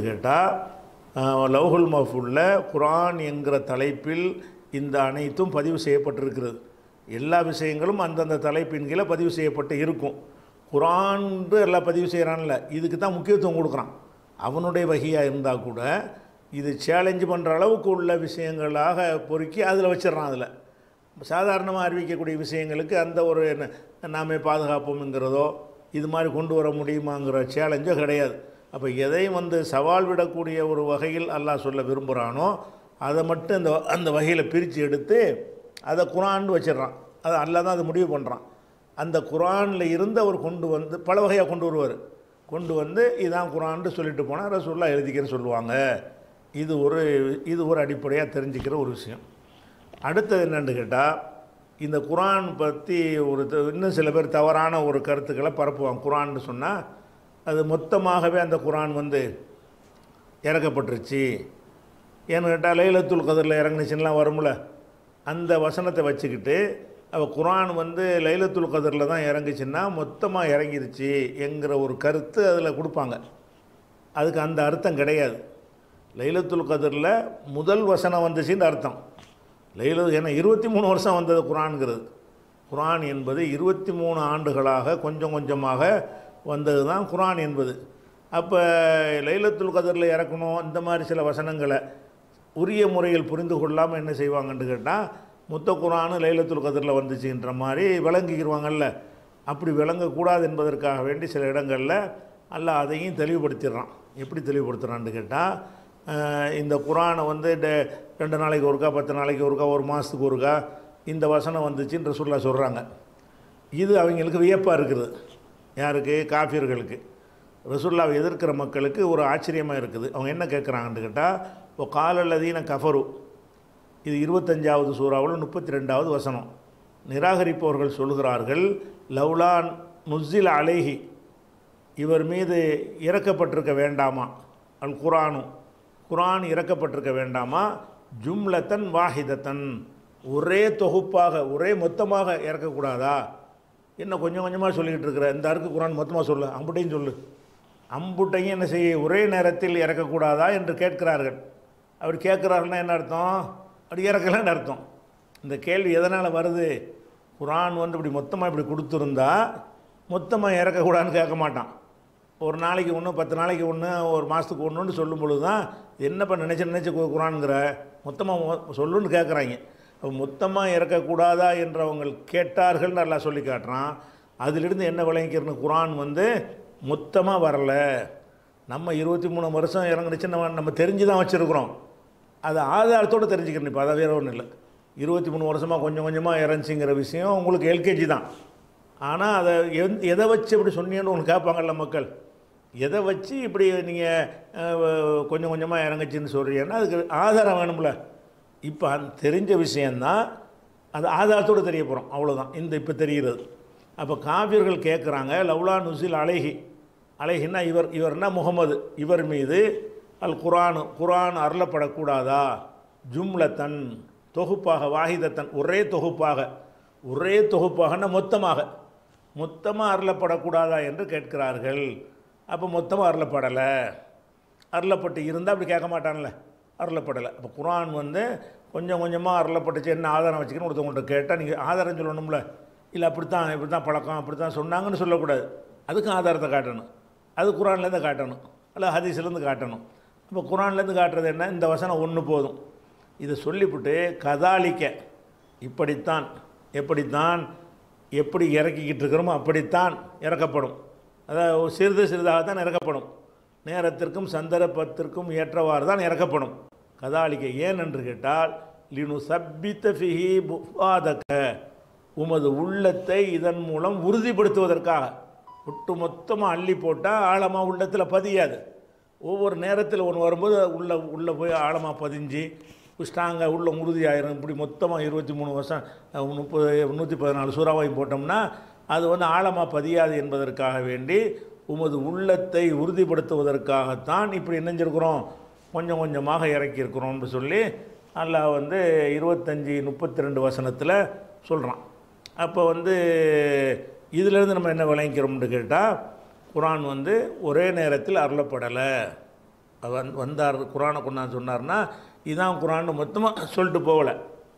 கேட்டால் லவ்ஹுல் மஃபுல்ல குரான் என்கிற தலைப்பில் இந்த அனைத்தும் பதிவு செய்யப்பட்டிருக்கிறது எல்லா விஷயங்களும் அந்தந்த தலைப்பின் கீழே பதிவு செய்யப்பட்டு இருக்கும் குரான்ட்டு எல்லாம் பதிவு செய்கிறான்ல இதுக்கு தான் முக்கியத்துவம் கொடுக்குறான் அவனுடைய வகையாக இருந்தால் கூட இது சேலஞ்சு பண்ணுற அளவுக்கு உள்ள விஷயங்களாக பொறுக்கி அதில் வச்சிடறான் அதில் சாதாரணமாக அறிவிக்கக்கூடிய விஷயங்களுக்கு அந்த ஒரு என்ன- நாமே பாதுகாப்போம்ங்கிறதோ இது மாதிரி கொண்டு வர முடியுமாங்கிற சேலஞ்சோ கிடையாது அப்போ எதையும் வந்து சவால் விடக்கூடிய ஒரு வகையில் அல்லாஹ் சொல்ல விரும்புகிறானோ அதை மட்டும் அந்த அந்த வகையில் பிரித்து எடுத்து அதை குரான் வச்சிடுறான் அதை அல்லாஹ் தான் அதை முடிவு பண்ணுறான் அந்த குரானில் இருந்து அவர் கொண்டு வந்து பல வகையாக கொண்டு வருவார் கொண்டு வந்து இதான் குரான்னு சொல்லிட்டு போனால் ரசூல்லா எழுதிக்கிறேன்னு சொல்லுவாங்க இது ஒரு இது ஒரு அடிப்படையாக தெரிஞ்சுக்கிற ஒரு விஷயம் அடுத்தது என்னன்னு கேட்டால் இந்த குரான் பற்றி ஒரு த- இன்னும் சில பேர் தவறான ஒரு கருத்துக்களை பரப்புவாங்க குரான்னு சொன்னால் அது மொத்தமாகவே அந்த குரான் வந்து இறக்கப்பட்டுருச்சு ஏன்னு கேட்டால் லைலத்துல் கதரில் இறங்குனுச்சுலாம் வரும்ல அந்த வசனத்தை வச்சுக்கிட்டு அவள் குரான் வந்து லைலத்துல் கதரில் தான் இறங்குச்சுன்னா மொத்தமாக இறங்கிருச்சு என்கிற ஒரு கருத்து அதில் கொடுப்பாங்க அதுக்கு அந்த அர்த்தம் கிடையாது லைலத்துல் கதரில் முதல் வசனம் வந்துச்சுன்னு அர்த்தம் லைல ஏன்னா இருபத்தி மூணு வருஷம் வந்தது குரான்ங்கிறது குரான் என்பது இருபத்தி மூணு ஆண்டுகளாக கொஞ்சம் கொஞ்சமாக வந்தது தான் குரான் என்பது அப்போ லைலத்துல் கதரில் இறக்கணும் இந்த மாதிரி சில வசனங்களை உரிய முறையில் புரிந்து கொள்ளாமல் என்ன செய்வாங்கன்னு கேட்டால் முத்த குரானு லைலத்துல் கதரில் வந்துச்சுன்ற மாதிரி விளங்கிக்கிடுவாங்கல்ல அப்படி விளங்கக்கூடாது என்பதற்காக வேண்டி சில இடங்களில் அல்லாஹ் அதையும் தெளிவுபடுத்திடுறான் எப்படி தெளிவுபடுத்துகிறான்னு கேட்டால் இந்த குரானை வந்து டெ- ரெண்டு நாளைக்கு ஒருக்கா பத்து நாளைக்கு ஒருக்கா ஒரு மாதத்துக்கு ஒருக்கா இந்த வசனம் வந்துச்சுன்ற சொல்ல சொல்கிறாங்க இது அவங்களுக்கு வியப்பாக இருக்குது யாருக்கு காஃபியர்களுக்கு ரசுல்லாவை எதிர்க்கிற மக்களுக்கு ஒரு ஆச்சரியமாக இருக்குது அவங்க என்ன கேட்குறாங்கன்னு கேட்டால் இப்போ காலல்லதீன கஃபரு இது இருபத்தஞ்சாவது சூறாவில் முப்பத்தி ரெண்டாவது வசனம் நிராகரிப்பவர்கள் சொல்கிறார்கள் லவ்லான் நுஸ்ஸில் அலைஹி இவர் மீது இறக்கப்பட்டிருக்க வேண்டாமா அல் குரானு குரான் இறக்கப்பட்டிருக்க வேண்டாமா ஜும்லத்தன் வாஹிதத்தன் ஒரே தொகுப்பாக ஒரே மொத்தமாக இறக்கக்கூடாதா என்ன கொஞ்சம் கொஞ்சமாக சொல்லிக்கிட்டு இருக்கிற இந்த அருக்கு குரான் மொத்தமாக சொல்லு அம்புட்டையும் சொல்லு அம்புட்டையும் என்ன செய்ய ஒரே நேரத்தில் இறக்கக்கூடாதா என்று கேட்கிறார்கள் அப்படி கேட்குறாருன்னா என்ன அர்த்தம் அப்படி இறக்கலன்னு அர்த்தம் இந்த கேள்வி எதனால் வருது குரான் வந்து இப்படி மொத்தமாக இப்படி கொடுத்துருந்தா மொத்தமாக இறக்கக்கூடாதுன்னு கேட்க மாட்டான் ஒரு நாளைக்கு ஒன்று பத்து நாளைக்கு ஒன்று ஒரு மாதத்துக்கு ஒன்றுன்னு சொல்லும் பொழுது தான் என்னப்பா நினச்சி நினச்சி குரானுங்கிற மொத்தமாக சொல்லுன்னு கேட்குறாங்க அப்போ மொத்தமாக இறக்கக்கூடாதா என்று அவங்க கேட்டார்கள்னு நல்லா சொல்லி காட்டுறான் அதிலிருந்து என்ன விளங்கிக்கிறன்னு குரான் வந்து மொத்தமாக வரல நம்ம இருபத்தி மூணு வருஷம் இறங்குனுச்சு நம்ம நம்ம தெரிஞ்சு தான் வச்சுருக்குறோம் அது ஆதாரத்தோடு தெரிஞ்சுக்கணும் இப்போ அதை வேறு ஒன்றும் இல்லை இருபத்தி மூணு வருஷமாக கொஞ்சம் கொஞ்சமாக இறந்துச்சிங்கிற விஷயம் உங்களுக்கு எல்கேஜி தான் ஆனால் அதை எந் எதை வச்சு இப்படி சொன்னீங்கன்னு உங்களுக்கு கேட்பாங்கல்ல மக்கள் எதை வச்சு இப்படி நீங்கள் கொஞ்சம் கொஞ்சமாக இறங்குச்சின்னு சொல்கிறீங்கன்னா அதுக்கு ஆதாரம் வேணும்ல இப்போ அந்த தெரிஞ்ச விஷயந்தான் அது ஆதாரத்தோடு தெரிய போகிறோம் அவ்வளோதான் இந்த இப்போ தெரிகிறது அப்போ காவியர்கள் கேட்குறாங்க லவ்லா நுசில் அலைஹி அலைஹின்னா இவர் இவர்னா முகமது இவர் மீது அல் குரானு குரான் அருளப்படக்கூடாதா ஜும்லத்தன் தொகுப்பாக வாஹிதத்தன் ஒரே தொகுப்பாக ஒரே தொகுப்பாகனா மொத்தமாக மொத்தமாக அருளப்படக்கூடாதா என்று கேட்கிறார்கள் அப்போ மொத்தமாக அருளப்படலை அருளப்பட்டு இருந்தால் அப்படி கேட்க மாட்டான்ல அருளப்படலை அப்போ குரான் வந்து கொஞ்சம் கொஞ்சமாக அருளப்பட்டுச்சு என்ன ஆதாரம் வச்சுக்கணும் ஒருத்தவங்கள்ட்ட கேட்டால் நீங்கள் ஆதாரம் சொல்லணும்ல இல்லை அப்படித்தான் இப்படி தான் பழக்கம் அப்படி தான் சொன்னாங்கன்னு சொல்லக்கூடாது அதுக்கும் ஆதாரத்தை காட்டணும் அது குரான்லேருந்து காட்டணும் அல்ல ஹதீஸ்லேருந்து காட்டணும் அப்போ குரான்லேருந்து காட்டுறது என்ன இந்த வசனம் ஒன்று போதும் இதை சொல்லிவிட்டு கதாலிக்க இப்படித்தான் எப்படித்தான் எப்படி இறக்கிக்கிட்டு இருக்கிறோமோ அப்படித்தான் இறக்கப்படும் அதாவது சிறிது சிறிதாகத்தான் இறக்கப்படும் நேரத்திற்கும் சந்தர்ப்பத்திற்கும் ஏற்றவாறு தான் இறக்கப்படும் கதாலிக்க ஏன் என்று கேட்டால் லினு சப்பித்த ஃபிஹி புஃபாதக உமது உள்ளத்தை இதன் மூலம் உறுதிப்படுத்துவதற்காக ஒட்டு மொத்தமாக அள்ளி போட்டால் ஆழமாக உள்ளத்தில் பதியாது ஒவ்வொரு நேரத்தில் ஒன்று வரும்போது உள்ள உள்ளே போய் ஆழமாக பதிஞ்சு ஸ்ட்ராங்காக உள்ள உறுதியாயிரும் இப்படி மொத்தமாக இருபத்தி மூணு வருஷம் அஹ், முப்பது நூற்றி பதினாலு சூறாவையும் போட்டோம்னா அது வந்து ஆழமாக பதியாது என்பதற்காக வேண்டி உமது உள்ளத்தை உறுதிப்படுத்துவதற்காகத்தான் இப்படி இணைஞ்சிருக்கிறோம் கொஞ்சம் கொஞ்சமாக இறக்கியிருக்கிறோம்னு சொல்லி அல்லாஹ் வந்து இருபத்தஞ்சி முப்பத்தி ரெண்டு வசனத்தில் சொல்கிறான் அப்போ வந்து இதிலிருந்து நம்ம என்ன விளங்கிக்கிறோம்னு கேட்டால் குரான் வந்து ஒரே நேரத்தில் அருளப்படலை வந் வந்தார் குரானை கொண்டாந்து சொன்னார்னா இதான் குரான் மொத்தமாக சொல்லிட்டு போகலை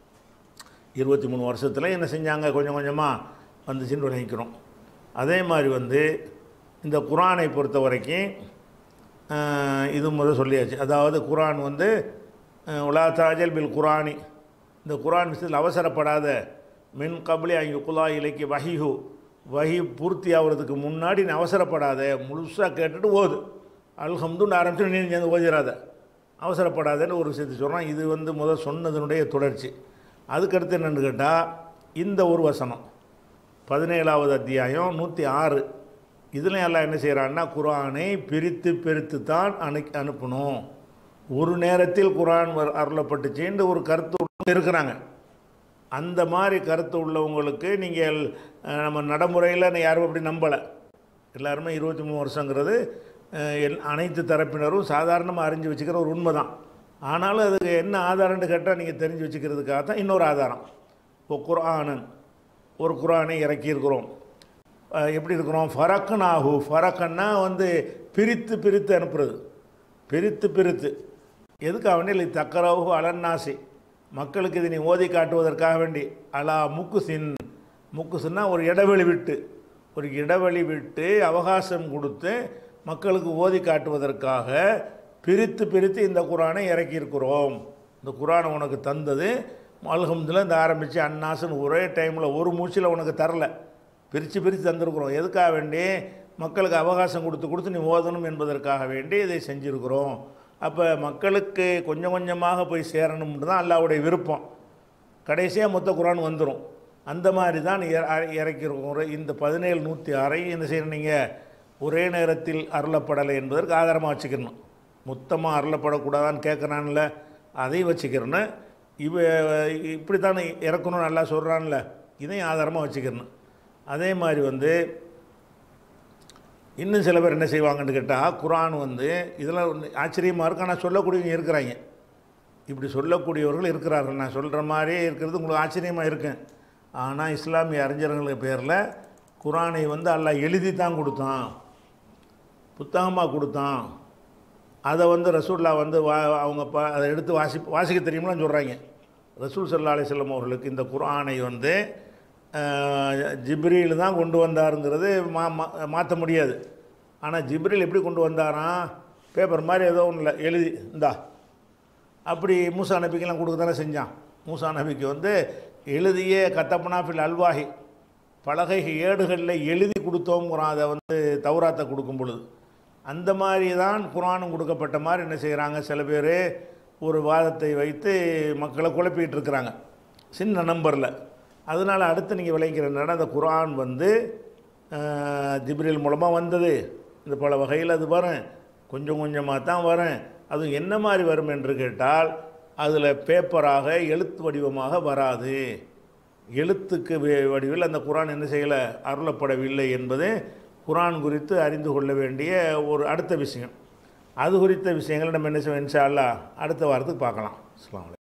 இருபத்தி மூணு வருஷத்தில் என்ன செஞ்சாங்க கொஞ்சம் கொஞ்சமாக வந்துச்சுன்னு விளங்கிக்கிறோம் அதே மாதிரி வந்து இந்த குரானை பொறுத்த வரைக்கும் ஆஹ், இது முதல் சொல்லியாச்சு அதாவது குரான் வந்து ஆஹ், உலா தாஜல் பில் குரானி இந்த குரான் விஷயத்தில் அவசரப்படாத மின் கபலி அங்கே குலா இலக்கிய வஹிஹு வஹி பூர்த்தி ஆகிறதுக்கு முன்னாடி நீ அவசரப்படாத முழுசாக கேட்டுட்டு ஓது அல்ஹம்துன்னு ஆரம்பிச்சு நீ சேர்ந்து ஓதிடாத அவசரப்படாதன்னு ஒரு விஷயத்தை சொல்கிறான் இது வந்து முதல் சொன்னதனுடைய தொடர்ச்சி அதுக்கடுத்து என்னென்னு கேட்டால் இந்த ஒரு வசனம் பதினேழாவது அத்தியாயம் நூற்றி ஆறு இதில் எல்லாம் என்ன செய்கிறான்னா குரானை பிரித்து பிரித்து தான் அனு அனுப்பணும் ஒரு நேரத்தில் குரான் வ- அருளப்பட்டுச்சுன்னு ஒரு கருத்து உள்ளவங்க இருக்கிறாங்க அந்த மாதிரி கருத்து உள்ளவங்களுக்கு நீங்கள் அஹ், நம்ம நடைமுறையில் யாரும் அப்படி நம்பலை எல்லாருமே இருபத்தி மூணு வருஷங்கிறது அஹ், எல்- அனைத்து தரப்பினரும் சாதாரணமாக அறிஞ்சு வச்சுக்கிற ஒரு உண்மை தான் ஆனாலும் அதுக்கு என்ன ஆதாரம்னு கேட்டால் நீங்கள் தெரிஞ்சு வச்சுக்கிறதுக்காக தான் இன்னொரு ஆதாரம் இப்போ குர்ஆனன் ஒரு குரானை இறக்கியிருக்கிறோம் அஹ், எப்படி இருக்கிறோம் ஃபரக்கனாகு ஃபரக்கன்னா வந்து பிரித்து பிரித்து அனுப்புறது பிரித்து பிரித்து எதுக்காக வேண்டி இல்லை தக்கரவு அலன்னாசி மக்களுக்கு இது நீ ஓதி காட்டுவதற்காக வேண்டி அலா முக்குசின் முக்குசின்னா ஒரு இடைவெளி விட்டு ஒரு இடைவெளி விட்டு அவகாசம் கொடுத்து மக்களுக்கு ஓதி காட்டுவதற்காக பிரித்து பிரித்து இந்த குரானை இறக்கியிருக்கிறோம் இந்த குரானை உனக்கு தந்தது அல்ஹம்துல இந்த ஆரம்பித்து அன்னாசுன்னு ஒரே டைமில் ஒரு மூச்சில் உனக்கு தரல பிரித்து பிரித்து தந்திருக்கிறோம் எதுக்காக வேண்டி மக்களுக்கு அவகாசம் கொடுத்து கொடுத்து நீ ஓதணும் என்பதற்காக வேண்டி இதை செஞ்சுருக்கிறோம் அப்போ மக்களுக்கு கொஞ்சம் கொஞ்சமாக போய் சேரணும்னு தான் அல்லாவுடைய விருப்பம் கடைசியாக மொத்த குரான் வந்துடும் அந்த மாதிரி தான் இற- இறக்கியிருக்கோம் இந்த பதினேழு நூற்றி ஆறை என்ன செய்யணும் நீங்கள் ஒரே நேரத்தில் அருளப்படலை என்பதற்கு ஆதாரமாக வச்சுக்கணும் மொத்தமாக அருளப்படக்கூடாதான்னு கேட்குறான்ல அதையும் வச்சுக்கிறேன்னு இவ இப்படி தான் இறக்கணும் நல்லா சொல்கிறான்ல இதையும் ஆதாரமாக வச்சுக்கிறணும் அதே மாதிரி வந்து இன்னும் சில பேர் என்ன செய்வாங்கன்னு கேட்டால் குரான் வந்து இதெல்லாம் ஒண்ணு ஆச்சரியமாக இருக்கு ஆனால் சொல்லக்கூடியவங்க இருக்கிறாங்க இப்படி சொல்லக்கூடியவர்கள் இருக்கிறார்கள் நான் சொல்கிற மாதிரியே இருக்கிறது உங்களுக்கு ஆச்சரியமாக இருக்கும் ஆனால் இஸ்லாமிய அறிஞர்கள் பேரில் குரானை வந்து அல்லாஹ் எழுதி தான் கொடுத்தான் புத்தகமாக கொடுத்தான் அதை வந்து ரசூல்லா வந்து வா அவங்க ப அதை எடுத்து வாசி வாசிக்க தெரியுமான்னு சொல்கிறாங்க ரசூல் சல்லா அலிஸ்லாம் அவர்களுக்கு இந்த குர்ஆனை வந்து ஜிப்ரீல் தான் கொண்டு வந்தாருங்கிறது மா மாற்ற முடியாது ஆனால் ஜிப்ரீல் எப்படி கொண்டு வந்தாராம் பேப்பர் மாதிரி ஏதோ ஒன்றும் எழுதி இந்தா அப்படி மூசா நபிக்கெல்லாம் கொடுக்க தானே செஞ்சான் மூசா நபிக்கு வந்து எழுதிய கத்தப்பனா ஃபில் அல்வாஹி பலகை ஏடுகளில் எழுதி கொடுத்தோங்கிறோம் அதை வந்து தௌராத்தை கொடுக்கும் பொழுது அந்த மாதிரி தான் குரானும் கொடுக்கப்பட்ட மாதிரி என்ன செய்கிறாங்க சில பேர் ஒரு வாதத்தை வைத்து மக்களை குழப்பிட்டு இருக்கிறாங்க சின்ன நம்பரில் அதனால் அடுத்து நீங்கள் விளைக்கிறனால அந்த குரான் வந்து ஆஹ், ஜிப்ரீல் மூலமாக வந்தது இந்த பல வகையில் அது வரும் கொஞ்சம் கொஞ்சமாக தான் வரும் அது என்ன மாதிரி வரும் என்று கேட்டால் அதில் பேப்பராக எழுத்து வடிவமாக வராது எழுத்துக்கு வே- வடிவில் அந்த குரான் என்ன செய்யலை அருளப்படவில்லை என்பது குரான் குறித்து அறிந்து கொள்ள வேண்டிய ஒரு அடுத்த விஷயம் அது குறித்த விஷயங்களை நம்ம என்ன செய்வோம் இன்ஷா அல்லாஹ் அடுத்த வாரத்துக்கு பார்க்கலாம் அஸ்ஸலாமு அலைக்கும்